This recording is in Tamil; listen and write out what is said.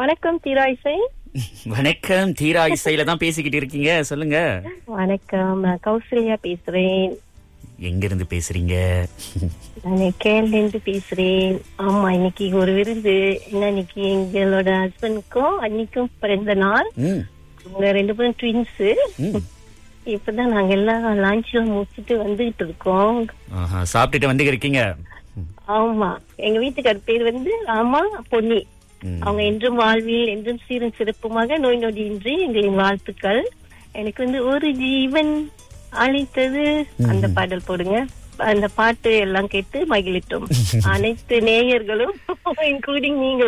வணக்கம் தீராய்சை வணக்கம் தீரா இசையில தான் பேசிக்கிட்டு இருக்கீங்க சொல்லுங்க வணக்கம் நான் கௌசல்யா பேசுறேன் எங்க இருந்து பேசுறீங்க நான் கேரள இருந்து பேசுறேன் ஆமா இன்னைக்கு ஒரு விருந்து என்ன இன்னைக்கு எங்களோட ஹஸ்பண்டுக்கும் அன்னைக்கும் பிறந்த நாள் ம், அவங்க ரெண்டு பேரும் ட்வின்ஸ் ம். இப்பதான் நாங்க எல்லாம் லஞ்ச்லாம் முடிச்சிட்டு வந்துகிட்டு இருக்கோம் ஆஹா, சாப்பிட்டுட்டு வந்து இருக்கீங்க ஆமா எங்க வீட்டுக்கார் பேர் வந்து ராமா பொன்னி ம். அவங்க என்றும் வாழ்வில் என்றும் சீரும் சிறப்புமாக நோய் நொடியின்றி எங்களின் வாழ்த்துக்கள் எனக்கு வந்து ஒரு ஜீவன் அழைத்தது அந்த பாடல் போடுங்க அந்த பாட்டு எல்லாம் கேட்டு மகிழிட்டோம் அனைத்து நேயர்களும் இன்க்ளூடிங் நீங்களும்